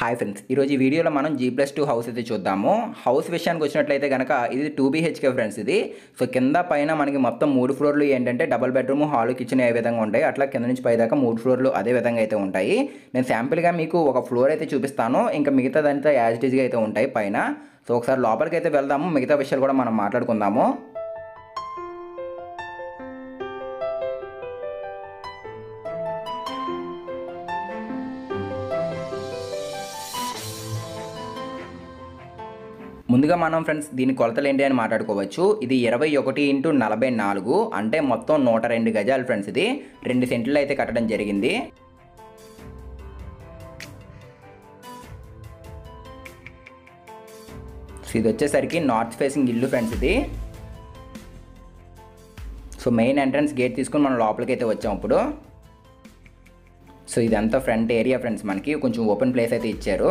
hi friends ఈరోజు ఈ వీడియోలో మనం జీ ప్లస్ టూ హౌస్ అయితే చూద్దాము హౌస్ విషయానికి వచ్చినట్లయితే కనుక ఇది టూ బీహెచ్కే ఫ్రెండ్స్ ఇది సో కింద పైన మనకి మొత్తం మూడు ఫ్లోర్లు ఏంటంటే డబల్ బెడ్రూమ్ హాల్ కిచెన్ ఏ విధంగా ఉంటాయి అట్లా కింద నుంచి పై దాకా మూడు ఫ్లోర్లు అదే విధంగా అయితే ఉంటాయి నేను శాంపిల్గా మీకు ఒక ఫ్లోర్ అయితే చూపిస్తాను ఇంకా మిగతాదంతా యాజ్ ఇట్ ఈజ్గా అయితే ఉంటాయి పైన సో ఒకసారి లోపలికి అయితే వెళ్దాము మిగతా విషయాలు కూడా మనం మాట్లాడుకుందాము ముందుగా మనం ఫ్రెండ్స్ దీని కొలతలు ఏంటి అని మాట్లాడుకోవచ్చు ఇది ఇరవై ఒకటి ఇంటూ నలభై నాలుగు అంటే మొత్తం నూట రెండు గజాలు ఫ్రెండ్స్ ఇది రెండు సెంట్లు అయితే కట్టడం జరిగింది సో ఇది వచ్చేసరికి నార్త్ ఫేసింగ్ ఇల్లు ఫ్రెండ్స్ ఇది సో మెయిన్ ఎంట్రన్స్ గేట్ తీసుకుని మనం లోపలికి అయితే వచ్చాం ఇప్పుడు సో ఇదంతా ఫ్రంట్ ఏరియా ఫ్రెండ్స్ మనకి కొంచెం ఓపెన్ ప్లేస్ అయితే ఇచ్చారు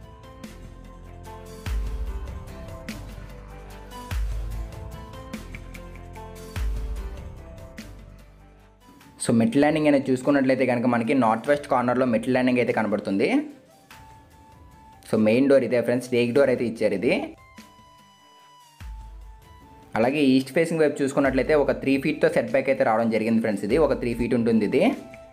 సో మిడ్ ల్యాండింగ్ అనేది చూసుకున్నట్లయితే కనుక మనకి నార్త్ వెస్ట్ కార్నర్లో మిడ్ ల్యాండింగ్ అయితే కనబడుతుంది సో మెయిన్ డోర్ ఇదే ఫ్రెండ్స్ టేక్ డోర్ అయితే ఇచ్చారు ఇది అలాగే ఈస్ట్ ఫేసింగ్ వైపు చూసుకున్నట్లయితే ఒక త్రీ ఫీట్తో సెట్ బ్యాక్ అయితే రావడం జరిగింది ఫ్రెండ్స్ ఇది ఒక త్రీ ఫీట్ ఉంటుంది ఇది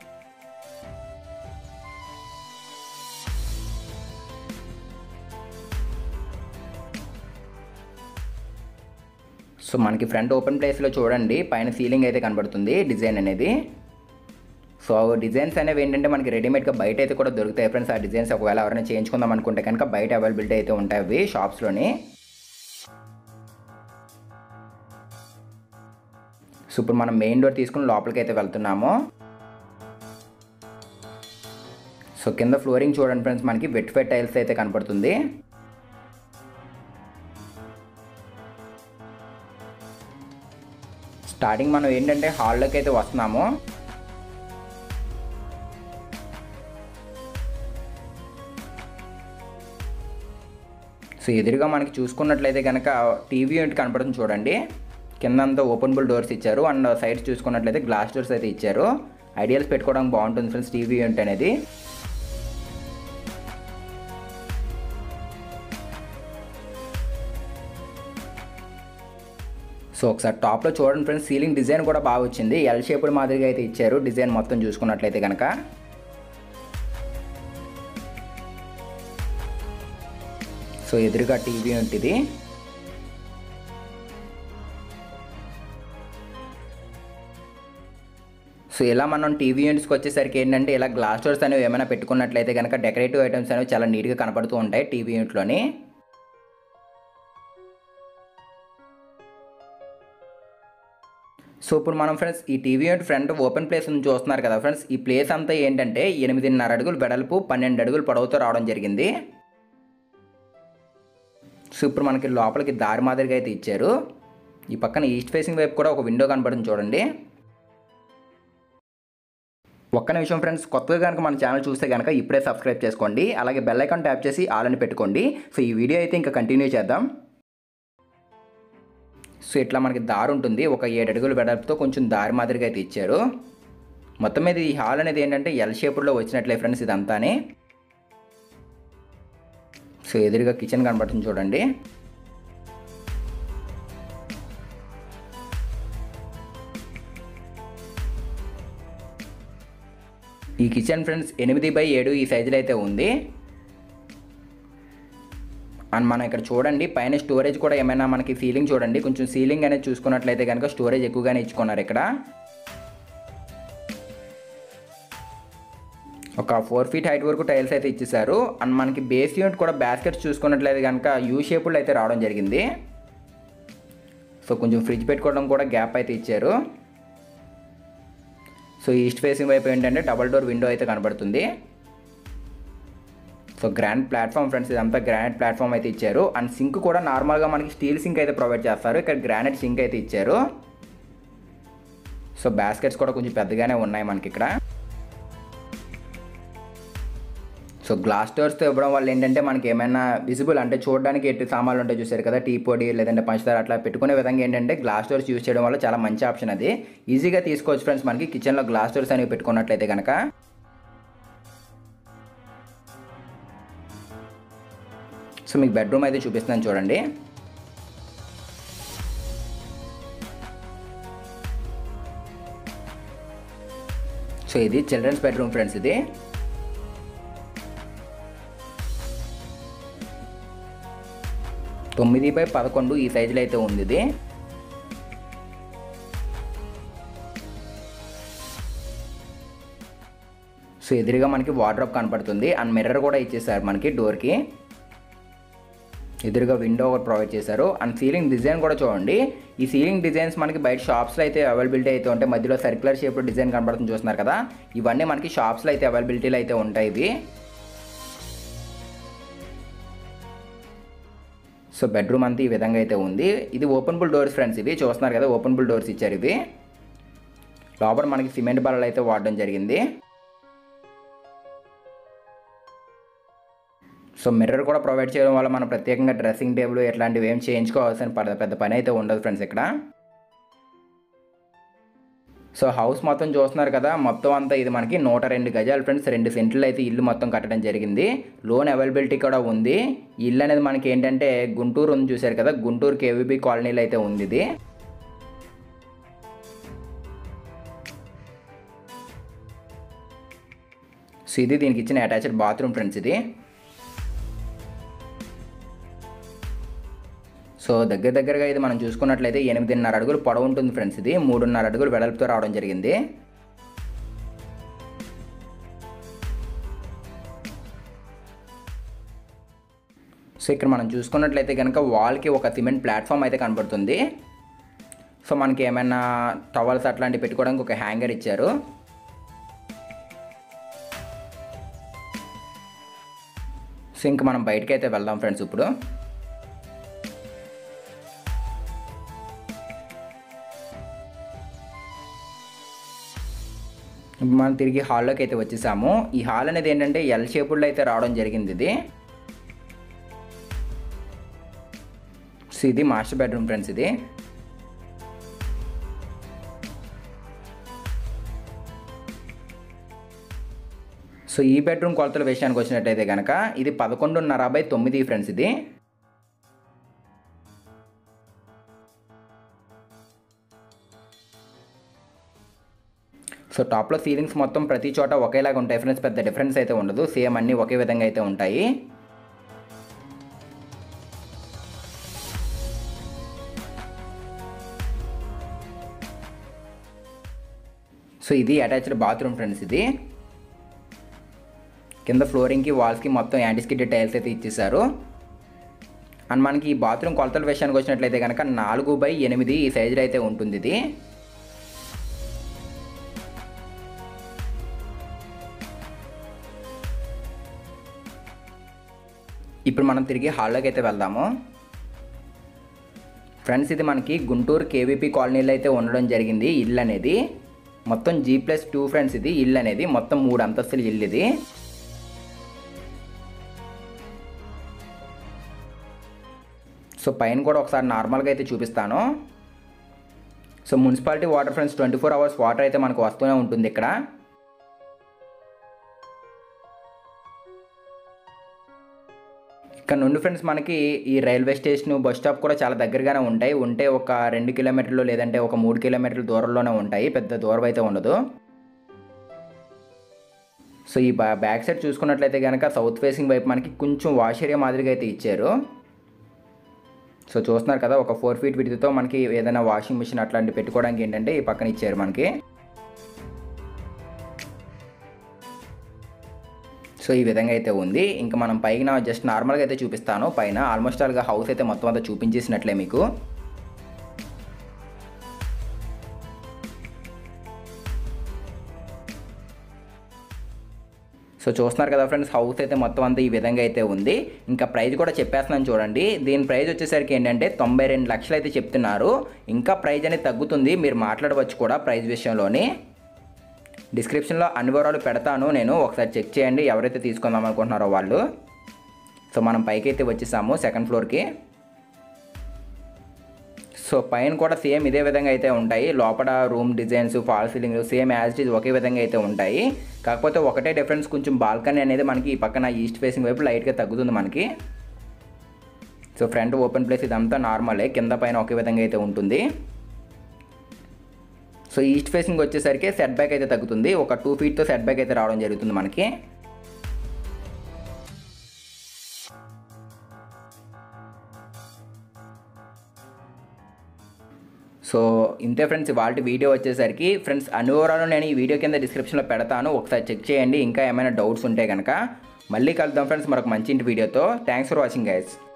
సో మనకి ఫ్రంట్ ఓపెన్ ప్లేస్లో చూడండి పైన సీలింగ్ అయితే కనబడుతుంది డిజైన్ అనేది సో డిజైన్స్ అనేవి ఏంటంటే మనకి రెడీమేడ్గా బయట అయితే కూడా దొరుకుతాయి ఫ్రెండ్స్ ఆ డిజైన్స్ ఒకవేళ ఎవరైనా చేయించుకుందాం అనుకుంటే కనుక బయట అవైలబిలిటీ అయితే ఉంటాయి అవి షాప్స్లోని సో ఇప్పుడు మనం మెయిన్ డోర్ తీసుకుని లోపలికి అయితే వెళ్తున్నాము సో కింద ఫ్లోరింగ్ చూడండి ఫ్రెండ్స్ మనకి వెట్ ఫెట్ టైల్స్ అయితే కనపడుతుంది స్టార్టింగ్ మనం ఏంటంటే హాల్లోకి అయితే వస్తున్నాము సో ఎదురుగా మనకి చూసుకున్నట్లయితే కనుక టీవీ యూనిట్ కనపడుతుంది చూడండి కిందంతా ఓపెనబుల్ డోర్స్ ఇచ్చారు అండ్ సైడ్స్ చూసుకున్నట్లయితే గ్లాస్ డోర్స్ అయితే ఇచ్చారు ఐడియల్స్ పెట్టుకోవడానికి బాగుంటుంది ఫ్రెండ్స్ టీవీ యూనిట్ అనేది సో ఒకసారి టాప్లో చూడండి ఫ్రెండ్స్ సీలింగ్ డిజైన్ కూడా బాగా వచ్చింది ఎల్ షేప్డ్ మాదిరిగా అయితే ఇచ్చారు డిజైన్ మొత్తం చూసుకున్నట్లయితే కనుక సో ఎదురుగా టీవీ ఉంటుంది సో ఇలా మనం టీవీ యూనిట్స్కి వచ్చేసరికి ఏంటంటే ఇలా గ్లాస్ డోర్స్ అనేవి ఏమైనా పెట్టుకున్నట్లయితే కనుక డెకరేటివ్ ఐటమ్స్ అనేవి చాలా నీట్గా కనపడుతూ ఉంటాయి టీవీ యూనిట్లోని సో ఇప్పుడు మనం ఫ్రెండ్స్ ఈ TV unit front open place నుంచి చూస్తున్నారు కదా ఫ్రెండ్స్ ఈ ప్లేస్ అంతా ఏంటంటే ఎనిమిదిన్నర అడుగులు వెడల్పు పన్నెండు అడుగులు పొడవుతో రావడం జరిగింది సో ఇప్పుడు మనకి లోపలికి దారి మాదిరిగా అయితే ఇచ్చారు ఈ పక్కన ఈస్ట్ ఫేసింగ్ వైపు కూడా ఒక విండో కనపడుతుంది చూడండి ఒక్క నిమిషం ఫ్రెండ్స్ కొత్తగా కనుక మన ఛానల్ చూస్తే కనుక ఇప్పుడే సబ్స్క్రైబ్ చేసుకోండి అలాగే బెల్ ఐకాన్ ట్యాప్ చేసి ఆల్ అని పెట్టుకోండి సో ఈ వీడియో అయితే ఇంకా కంటిన్యూ చేద్దాం సో ఇట్లా మనకి దారి ఉంటుంది ఒక ఏడు అడుగుల వెడల్పుతో కొంచెం దారి మాదిరిగా అయితే ఇచ్చారు మొత్తం మీద ఈ హాల్ అనేది ఏంటంటే ఎల్ షేపుడ్లో వచ్చినట్లే ఫ్రెండ్స్ ఇదంతానే సో ఎదురుగా కిచెన్ కనబడుతుంది చూడండి ఈ కిచెన్ ఫ్రెండ్స్ ఎనిమిది బై ఏడు ఈ సైజులో అయితే ఉంది అండ్ మనం ఇక్కడ చూడండి పైన స్టోరేజ్ కూడా ఏమైనా మనకి సీలింగ్ చూడండి కొంచెం సీలింగ్ అనేది చూసుకున్నట్లయితే కనుక స్టోరేజ్ ఎక్కువగానే ఇచ్చుకున్నారు ఇక్కడ ఒక ఫోర్ ఫీట్ హైట్ వరకు టైల్స్ అయితే ఇచ్చేసారు అండ్ మనకి బేస్ యూనిట్ కూడా బాస్కెట్స్ చూసుకున్నట్లయితే కనుక యూ షేపుల్లో అయితే రావడం జరిగింది సో కొంచెం ఫ్రిడ్జ్ పెట్టుకోవడం కూడా గ్యాప్ అయితే ఇచ్చారు సో ఈస్ట్ ఫేసింగ్ వైపు ఏంటంటే డబల్ డోర్ విండో అయితే కనబడుతుంది సో గ్రాండ్ ప్లాట్ఫామ్ ఫ్రెండ్స్ ఇదంతా గ్రానైట్ ప్లాట్ఫామ్ అయితే ఇచ్చారు అండ్ సింక్ కూడా నార్మల్గా మనకి స్టీల్ సింక్ అయితే ప్రొవైడ్ చేస్తారు ఇక్కడ గ్రానైట్ సింక్ అయితే ఇచ్చారు సో బాస్కెట్స్ కూడా కొంచెం పెద్దగానే ఉన్నాయి మనకి ఇక్కడ సో గ్లాస్ డోర్స్తో ఇవ్వడం వల్ల ఏంటంటే మనకి ఏమైనా విజిబుల్ అంటే చూడడానికి ఎట్టి సామాన్లు ఉంటాయి చూసారు కదా టీ పొడి లేదంటే పంచదార అట్లా పెట్టుకునే విధంగా ఏంటంటే గ్లాస్ డోర్స్ యూస్ చేయడం వల్ల చాలా మంచి ఆప్షన్ అది ఈజీగా తీసుకోవచ్చు ఫ్రెండ్స్ మనకి కిచెన్లో గ్లాస్ డోర్స్ అనేవి పెట్టుకున్నట్లయితే కనుక సో మీకు బెడ్రూమ్ అయితే చూపిస్తున్నాను చూడండి సో ఇది చిల్డ్రన్స్ బెడ్రూమ్ ఫ్రెండ్స్ ఇది తొమ్మిది బై పదకొండు ఈ సైజులో అయితే ఉంది ఇది సో ఎదురుగా మనకి వార్డ్రోబ్ కనపడుతుంది అండ్ మిర్రర్ కూడా ఇచ్చేసారు మనకి డోర్కి ఎదురుగా విండో ఒకటి ప్రొవైడ్ చేశారు అండ్ సీలింగ్ డిజైన్ కూడా చూడండి ఈ సీలింగ్ డిజైన్స్ మనకి బయట షాప్స్లో అయితే అవైలబిలిటీ అయితే ఉంటాయి మధ్యలో సర్క్యులర్ షేప్ డిజైన్ కనబడుతుంది చూస్తున్నారు కదా ఇవన్నీ మనకి షాప్స్లో అయితే అవైలబిలిటీలో అయితే ఉంటాయి ఇవి సో బెడ్రూమ్ అంతా ఈ విధంగా అయితే ఉంది ఇది ఓపెనబుల్ డోర్స్ ఫ్రెండ్స్ ఇవి చూస్తున్నారు కదా ఓపెనబుల్ డోర్స్ ఇచ్చారు ఇవి లోపల మనకి సిమెంట్ బల్లలు అయితే వాడడం జరిగింది సో మిర్రర్ కూడా ప్రొవైడ్ చేయడం వల్ల మనం ప్రత్యేకంగా డ్రెస్సింగ్ టేబుల్ ఇట్లాంటివి ఏం చేయించుకోవాల్సిన పెద్ద పెద్ద పని అయితే ఉండదు ఫ్రెండ్స్ ఇక్కడ సో హౌస్ మొత్తం చూస్తున్నారు కదా మొత్తం అంతా ఇది మనకి నూట రెండు గజాలు ఫ్రెండ్స్ రెండు సెంట్లు అయితే ఇల్లు మొత్తం కట్టడం జరిగింది లోన్ అవైలబిలిటీ కూడా ఉంది ఈ ఇల్లు అనేది మనకి ఏంటంటే గుంటూరు ఉంది చూశారు కదా గుంటూరు కేవీబీ కాలనీలో అయితే ఉంది ఇది సో ఇది దీనికి ఇచ్చిన అటాచ్డ్ బాత్రూమ్ ఫ్రెండ్స్ ఇది సో దగ్గర దగ్గరగా ఇది మనం చూసుకున్నట్లయితే ఎనిమిదిన్నర అడుగులు పొడవు ఉంటుంది ఫ్రెండ్స్ ఇది మూడున్నర అడుగులు వెడల్పుతో రావడం జరిగింది సో ఇక్కడ మనం చూసుకున్నట్లయితే కనుక వాల్కి ఒక సిమెంట్ ప్లాట్ఫామ్ అయితే కనబడుతుంది సో మనకి ఏమైనా టవల్స్ అట్లాంటివి పెట్టుకోవడానికి ఒక హ్యాంగర్ ఇచ్చారు సో ఇంక మనం బయటకి అయితే వెళ్దాం ఫ్రెండ్స్ ఇప్పుడు ఇప్పుడు మనం తిరిగి హాల్లోకి అయితే వచ్చేసాము ఈ హాల్ అనేది ఏంటంటే ఎల్ షేపుల్లో అయితే రావడం జరిగింది ఇది సో ఇది మాస్టర్ బెడ్రూమ్ ఫ్రెండ్స్ ఇది సో ఈ బెడ్రూమ్ కొలతల విషయానికి వచ్చినట్టయితే కనుక ఇది పదకొండున్నర బై తొమ్మిది ఫ్రెండ్స్ ఇది సో టాప్లో సీలింగ్స్ మొత్తం ప్రతి చోట ఒకేలాగా ఉంటాయి ఫ్రెండ్స్ పెద్ద డిఫరెన్స్ అయితే ఉండదు సేమ్ అన్నీ ఒకే విధంగా అయితే ఉంటాయి సో ఇది అటాచ్డ్ బాత్రూమ్ ఫ్రెండ్స్ ఇది కింద ఫ్లోరింగ్కి వాల్స్కి మొత్తం యాంటిస్కిడ్ టైల్స్ అయితే ఇచ్చేసారు అండ్ మనకి ఈ బాత్రూమ్ కొలతల విషయానికి వచ్చినట్లయితే కనుక నాలుగు బై ఎనిమిది ఈ సైజులో అయితే ఉంటుంది ఇది ఇప్పుడు మనం తిరిగి హాల్లోకి అయితే వెళ్దాము ఫ్రెండ్స్ ఇది మనకి గుంటూరు కేవీపీ కాలనీలో అయితే ఉండడం జరిగింది ఇల్లు అనేది మొత్తం జీ ప్లస్ టూ ఫ్రెండ్స్ ఇది ఇల్లు అనేది మొత్తం మూడు అంతస్తుల ఇల్లు ఇది సో పైన కూడా ఒకసారి నార్మల్గా అయితే చూపిస్తాను so municipality water friends twenty four hours water అయితే మనకు వస్తూనే ఉంటుంది ఇక్కడ ఇక్కడ నుండి ఫ్రెండ్స్ మనకి ఈ రైల్వే స్టేషన్ బస్ స్టాప్ కూడా చాలా దగ్గరగానే ఉంటాయి ఉంటే ఒక రెండు కిలోమీటర్లు లేదంటే ఒక మూడు కిలోమీటర్ల దూరంలోనే ఉంటాయి పెద్ద దూరం అయితే ఉండదు సో ఈ బా బ్యాక్ సైడ్ చూసుకున్నట్లయితే కనుక సౌత్ ఫేసింగ్ వైపు మనకి కొంచెం వాష్ ఏరియా మాదిరిగా అయితే ఇచ్చారు సో చూస్తున్నారు కదా ఒక ఫోర్ ఫీట్ విడితో మనకి ఏదైనా వాషింగ్ మిషన్ అట్లాంటివి పెట్టుకోవడానికి ఏంటంటే ఈ పక్కన ఇచ్చారు మనకి సో ఈ విధంగా అయితే ఉంది ఇంకా మనం పైన జస్ట్ నార్మల్గా అయితే చూపిస్తాను పైన ఆల్మోస్ట్ ఆల్గా హౌస్ అయితే మొత్తం అంతా చూపించేసినట్లే మీకు సో చూస్తున్నారు కదా ఫ్రెండ్స్ హౌస్ అయితే మొత్తం అంతా ఈ విధంగా అయితే ఉంది ఇంకా ప్రైస్ కూడా చెప్పేస్తున్నాను చూడండి దీని ప్రైస్ వచ్చేసరికి ఏంటంటే తొంభై రెండు లక్షలు అయితే చెప్తున్నారు ఇంకా ప్రైస్ అనేది తగ్గుతుంది మీరు మాట్లాడవచ్చు కూడా ప్రైస్ విషయంలోని డిస్క్రిప్షన్లో అన్ని వివరాలు పెడతాను నేను ఒకసారి చెక్ చేయండి ఎవరైతే తీసుకుందాం అనుకుంటున్నారో వాళ్ళు సో మనం పైకి అయితే వచ్చేసాము సెకండ్ ఫ్లోర్కి సో పైన కూడా సేమ్ ఇదే విధంగా అయితే ఉంటాయి లోపల room designs fall ceiling same as it is ఒకే విధంగా అయితే ఉంటాయి కాకపోతే ఒకటే డిఫరెన్స్ కొంచెం బాల్కనీ అనేది మనకి ఈ పక్కన ఈస్ట్ ఫేసింగ్ వైపు లైట్గా తగ్గుతుంది మనకి సో ఫ్రంట్ ఓపెన్ ప్లేస్ ఇదంతా నార్మలే కింద పైన ఒకే విధంగా అయితే ఉంటుంది సో ఈస్ట్ ఫేసింగ్ వచ్చేసరికి సెట్ బ్యాక్ అయితే తగ్గుతుంది ఒక టూ ఫీట్తో సెట్ బ్యాక్ అయితే రావడం జరుగుతుంది మనకి సో ఇంతే ఫ్రెండ్స్ వాళ్ళ వీడియో వచ్చేసరికి ఫ్రెండ్స్ అనువరాలు నేను ఈ వీడియో కింద డిస్క్రిప్షన్లో పెడతాను ఒకసారి చెక్ చేయండి ఇంకా ఏమైనా డౌట్స్ ఉంటే కనుక మళ్ళీ కలుద్దాం ఫ్రెండ్స్ మరొక మంచి ఇంటి వీడియోతో థ్యాంక్స్ ఫర్ వాచింగ్ గైస్